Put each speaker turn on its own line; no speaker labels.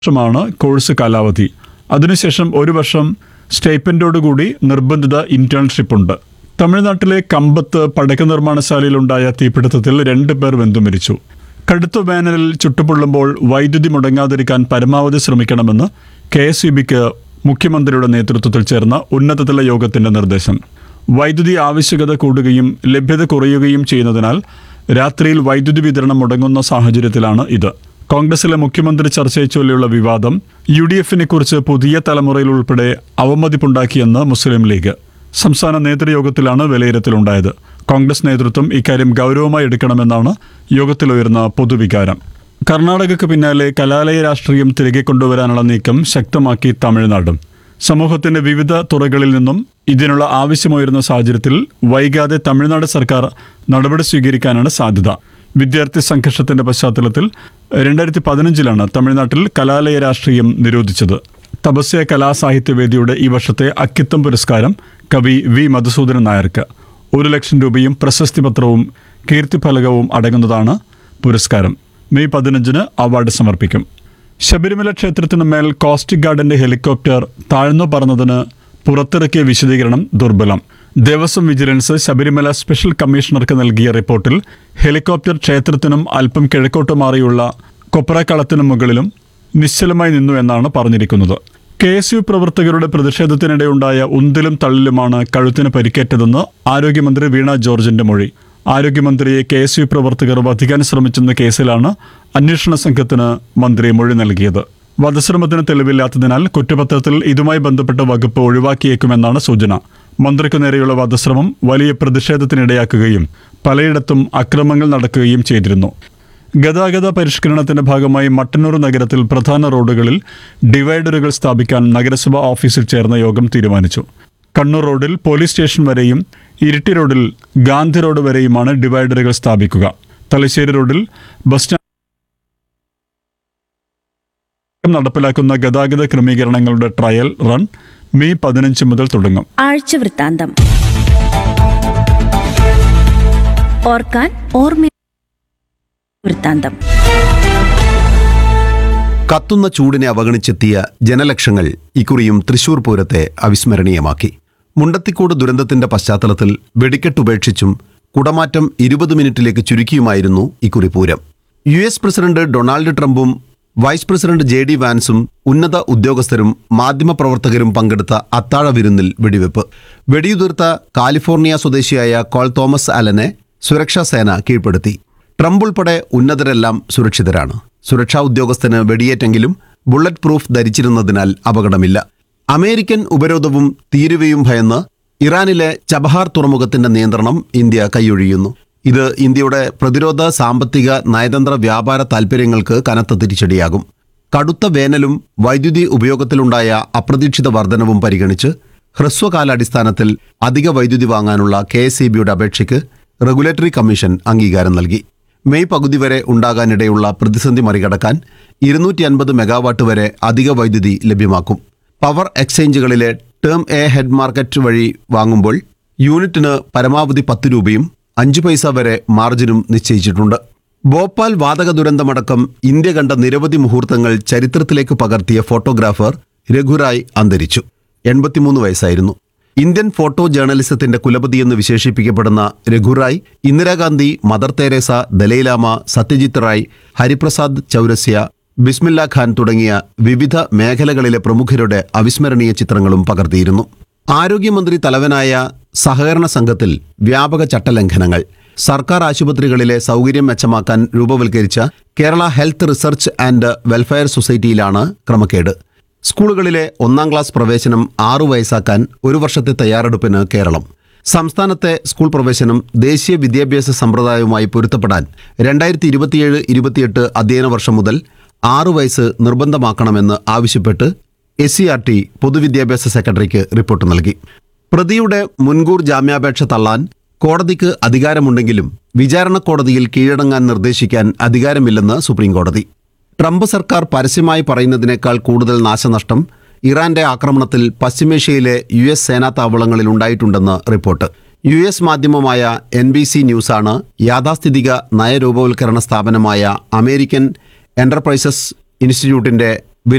വർഷമാണ് കോഴ്സ് കാലാവധി അതിനുശേഷം ഒരു വർഷം സ്റ്റൈപ്പൻഡോടുകൂടി നിർബന്ധിത ഇന്റേൺഷിപ്പ് ഉണ്ട് തമിഴ്നാട്ടിലെ കമ്പത്ത് പടക്ക നിർമ്മാണശാലയിലുണ്ടായ തീപിടുത്തത്തിൽ രണ്ട് പേർ വെന്തു മരിച്ചു കടുത്ത വേനലിൽ ചുട്ടുപൊള്ളുമ്പോൾ വൈദ്യുതി മുടങ്ങാതിരിക്കാൻ പരമാവധി ശ്രമിക്കണമെന്ന് കെ എസ് ഇ ബിക്ക് മുഖ്യമന്ത്രിയുടെ നേതൃത്വത്തിൽ ചേർന്ന ഉന്നതതല യോഗത്തിന്റെ നിർദ്ദേശം വൈദ്യുതി ആവശ്യകത കൂടുകയും ലഭ്യത കുറയുകയും ചെയ്യുന്നതിനാൽ രാത്രിയിൽ വൈദ്യുതി വിതരണം മുടങ്ങുന്ന സാഹചര്യത്തിലാണ് ഇത് കോൺഗ്രസിലെ മുഖ്യമന്ത്രി ചർച്ചയെ ചൊല്ലിയുള്ള വിവാദം യു ഡി എഫിനെ കുറിച്ച് പുതിയ തലമുറയിൽ ഉൾപ്പെടെ അവമതിപ്പുണ്ടാക്കിയെന്ന് മുസ്ലിം ലീഗ് സംസ്ഥാന നേതൃയോഗത്തിലാണ് വിലയിരുത്തലുണ്ടായത് കോൺഗ്രസ് നേതൃത്വം ഇക്കാര്യം ഗൗരവമായി എടുക്കണമെന്നാണ് യോഗത്തിലുയർന്ന പൊതുവികാരം കർണാടകയ്ക്ക് പിന്നാലെ കലാലയ രാഷ്ട്രീയം തിരികെ കൊണ്ടുവരാനുള്ള നീക്കം ശക്തമാക്കി തമിഴ്നാടും സമൂഹത്തിന്റെ വിവിധ തുറകളിൽ നിന്നും ഇതിനുള്ള ആവശ്യമുയരുന്ന സാഹചര്യത്തിൽ വൈകാതെ തമിഴ്നാട് സർക്കാർ നടപടി സ്വീകരിക്കാനാണ് സാധ്യത വിദ്യാർത്ഥി സംഘർഷത്തിന്റെ പശ്ചാത്തലത്തിൽ രണ്ടായിരത്തി പതിനഞ്ചിലാണ് തമിഴ്നാട്ടിൽ കലാലയ രാഷ്ട്രീയം നിരോധിച്ചത് തപസ്യ കലാസാഹിത്യവേദിയുടെ ഈ വർഷത്തെ അക്കിത്തം പുരസ്കാരം കവി വി മധുസൂദനൻ നായർക്ക് ഒരു ലക്ഷം രൂപയും പ്രശസ്തി പത്രവും കീർത്തിഫലകവും അടങ്ങുന്നതാണ് പുരസ്കാരം മെയ് പതിനഞ്ചിന് അവാർഡ് സമർപ്പിക്കും ശബരിമല ക്ഷേത്രത്തിനു മേൽ കോസ്റ്റ് ഗാർഡിന്റെ ഹെലികോപ്റ്റർ താഴ്ന്നു പറന്നതിന് പുറത്തിറക്കിയ വിശദീകരണം ദുർബലം ദേവസ്വം വിജിലൻസ് ശബരിമല സ്പെഷ്യൽ കമ്മീഷണർക്ക് നൽകിയ റിപ്പോർട്ടിൽ ഹെലികോപ്റ്റർ ക്ഷേത്രത്തിനും അല്പം കിഴക്കോട്ട് മാറിയുള്ള കൊപ്രക്കളത്തിനും മുകളിലും നിശ്ചലമായി നിന്നു എന്നാണ് പറഞ്ഞിരിക്കുന്നത് കെ എസ് യു പ്രവർത്തകരുടെ പ്രതിഷേധത്തിനിടെയുണ്ടായ ഉന്തിലും തള്ളിലുമാണ് കഴുത്തിന് പരിക്കേറ്റതെന്ന് ആരോഗ്യമന്ത്രി വീണ ജോർജിന്റെ മൊഴി ആരോഗ്യമന്ത്രിയെ കെ എസ് യു പ്രവർത്തകർ വധിക്കാൻ ശ്രമിച്ചെന്ന കേസിലാണ് അന്വേഷണ സംഘത്തിന് മന്ത്രി മൊഴി നൽകിയത് വധശ്രമത്തിന് തെളിവില്ലാത്തതിനാൽ കുറ്റപത്രത്തിൽ ഇതുമായി ബന്ധപ്പെട്ട വകുപ്പ് ഒഴിവാക്കിയേക്കുമെന്നാണ് സൂചന മന്ത്രിക്കു നേരെയുള്ള വധശ്രമം വലിയ പ്രതിഷേധത്തിനിടയാക്കുകയും പലയിടത്തും അക്രമങ്ങൾ നടക്കുകയും ചെയ്തിരുന്നു ഗതാഗത പരിഷ്കരണത്തിന്റെ ഭാഗമായി മട്ടന്നൂർ നഗരത്തിൽ പ്രധാന റോഡുകളിൽ ഡിവൈഡറുകൾ സ്ഥാപിക്കാൻ നഗരസഭ ഓഫീസിൽ ചേർന്ന യോഗം തീരുമാനിച്ചു കണ്ണൂർ റോഡിൽ പോലീസ് സ്റ്റേഷൻ വരെയും ഇരിട്ടി റോഡിൽ ഗാന്ധി റോഡ് വരെയുമാണ് ഡിവൈഡറുകൾ സ്ഥാപിക്കുക തലശ്ശേരി റോഡിൽ ബസ് സ്റ്റാൻഡ് നടപ്പിലാക്കുന്ന ഗതാഗത ക്രമീകരണങ്ങളുടെ ട്രയൽ റൺ മെയ് പതിനഞ്ച് മുതൽ തുടങ്ങും
ആഴ്ച വൃത്താന്തം ഓർക്കാൻ ഓർമ്മ വൃത്താന്തം
കത്തുന്ന ചൂടിനെ അവഗണിച്ചെത്തിയ ജനലക്ഷങ്ങൾ ഇക്കുറിയും തൃശൂർ പൂരത്തെ അവിസ്മരണീയമാക്കി മുണ്ടത്തിക്കോട് ദുരന്തത്തിന്റെ പശ്ചാത്തലത്തിൽ വെടിക്കെട്ടുപേക്ഷിച്ചും കുടമാറ്റം ഇരുപത് മിനിറ്റിലേക്ക് ചുരുക്കിയുമായിരുന്നു ഇക്കുറി Pooram U S president Donald ട്രംപും വൈസ് പ്രസിഡന്റ് ജെ ഡി വാൻസും ഉന്നത ഉദ്യോഗസ്ഥരും മാധ്യമപ്രവർത്തകരും പങ്കെടുത്ത അത്താഴ വിരുന്നിൽ വെടിവെപ്പ് വെടിയുതിർത്ത കാലിഫോർണിയ സ്വദേശിയായ കോൾ തോമസ് അലനെ സുരക്ഷാ സേന കീഴ്പ്പെടുത്തി ട്രംപ് ഉൾപ്പെടെ ഉന്നതരെല്ലാം സുരക്ഷിതരാണ് സുരക്ഷാ ഉദ്യോഗസ്ഥന് വെടിയേറ്റെങ്കിലും ബുള്ളറ്റ് പ്രൂഫ് ധരിച്ചിരുന്നതിനാൽ അപകടമില്ല അമേരിക്കൻ ഉപരോധവും തീരുവയും ഭയന്ന് ഇറാനിലെ ചബഹാർ തുറമുഖത്തിന്റെ നിയന്ത്രണം ഇന്ത്യ കൈയൊഴിയുന്നു ഇത് ഇന്ത്യയുടെ പ്രതിരോധ സാമ്പത്തിക നയതന്ത്ര വ്യാപാര താൽപ്പര്യങ്ങൾക്ക് കനത്ത തിരിച്ചടിയാകും കടുത്ത വേനലും വൈദ്യുതി ഉപയോഗത്തിലുണ്ടായ അപ്രതീക്ഷിത വർധനവും പരിഗണിച്ച് ഹ്രസ്വകാലാടിസ്ഥാനത്തിൽ അധിക വൈദ്യുതി വാങ്ങാനുള്ള കെ എസ് അപേക്ഷയ്ക്ക് റെഗുലേറ്ററി കമ്മീഷൻ അംഗീകാരം നൽകി മെയ് പകുതി വരെ ഉണ്ടാകാനിടയുള്ള പ്രതിസന്ധി മറികടക്കാൻ ഇരുന്നൂറ്റി അൻപത് മെഗാവാട്ട് വരെ അധിക വൈദ്യുതി ലഭ്യമാക്കും പവർ എക്സ്ചേഞ്ചുകളിലെ ടേം എ ഹെഡ് മാർക്കറ്റ് വഴി വാങ്ങുമ്പോൾ യൂണിറ്റിന് പരമാവധി പത്ത് രൂപയും അഞ്ച് പൈസ വരെ മാർജിനും നിശ്ചയിച്ചിട്ടുണ്ട് ഭോപ്പാൽ വാതക ദുരന്തമടക്കം ഇന്ത്യ കണ്ട നിരവധി മുഹൂർത്തങ്ങൾ ചരിത്രത്തിലേക്ക് പകർത്തിയ ഫോട്ടോഗ്രാഫർ രഘുറായ് അന്തരിച്ചു എൺപത്തിമൂന്ന് വയസ്സായിരുന്നു ഇന്ത്യൻ ഫോട്ടോ ജേർണലിസത്തിന്റെ കുലപതിയെന്ന് വിശേഷിപ്പിക്കപ്പെടുന്ന രഘുറായ് ഇന്ദിരാഗാന്ധി മദർ തെരേസ ദലൈലാമ സത്യജിത്ത് റായ് ഹരിപ്രസാദ് ചൗരസ്യ ബിസ്മില്ല ഖാൻ തുടങ്ങിയ വിവിധ മേഖലകളിലെ പ്രമുഖരുടെ അവിസ്മരണീയ ചിത്രങ്ങളും പകർത്തിയിരുന്നു ആരോഗ്യമന്ത്രി തലവനായ സഹകരണ സംഘത്തിൽ വ്യാപക ചട്ടലംഘനങ്ങൾ സർക്കാർ ആശുപത്രികളിലെ സൗകര്യം മെച്ചമാക്കാൻ രൂപവൽക്കരിച്ച Kerala health research and welfare സൊസൈറ്റിയിലാണ് ക്രമക്കേട് സ്കൂളുകളിലെ ഒന്നാം ക്ലാസ് പ്രവേശനം ആറു വയസ്സാക്കാൻ ഒരു വർഷത്തെ തയ്യാറെടുപ്പിന് കേരളം സംസ്ഥാനത്തെ സ്കൂൾ പ്രവേശനം ദേശീയ വിദ്യാഭ്യാസ സമ്പ്രദായവുമായി പൊരുത്തപ്പെടാൻ രണ്ടായിരത്തി ഇരുപത്തിയേഴ് ഇരുപത്തിയെട്ട് അധ്യയന വർഷം മുതൽ ആറു വയസ്സ് നിർബന്ധമാക്കണമെന്ന് ആവശ്യപ്പെട്ട് എസ് സി ആർ ടി പൊതുവിദ്യാഭ്യാസ സെക്രട്ടറിക്ക് റിപ്പോർട്ട് നൽകി പ്രതിയുടെ മുൻകൂർ ജാമ്യാപേക്ഷ തള്ളാൻ കോടതിക്ക് അധികാരമുണ്ടെങ്കിലും വിചാരണ കോടതിയിൽ കീഴടങ്ങാൻ നിർദ്ദേശിക്കാൻ അധികാരമില്ലെന്ന് സുപ്രീം കോടതി ട്രംപ് സർക്കാർ പരസ്യമായി പറയുന്നതിനേക്കാൾ കൂടുതൽ നാശനഷ്ടം ഇറാന്റെ ആക്രമണത്തിൽ പശ്ചിമേഷ്യയിലെ യു എസ് സേനാ താവളങ്ങളിൽ ഉണ്ടായിട്ടുണ്ടെന്ന് റിപ്പോർട്ട് യു എസ് മാധ്യമമായ എൻ ബി സി ന്യൂസാണ് യാഥാസ്ഥിതിക നയരൂപവൽക്കരണ സ്ഥാപനമായ അമേരിക്കൻ എന്റർപ്രൈസസ് ഇൻസ്റ്റിറ്റ്യൂട്ടിന്റെ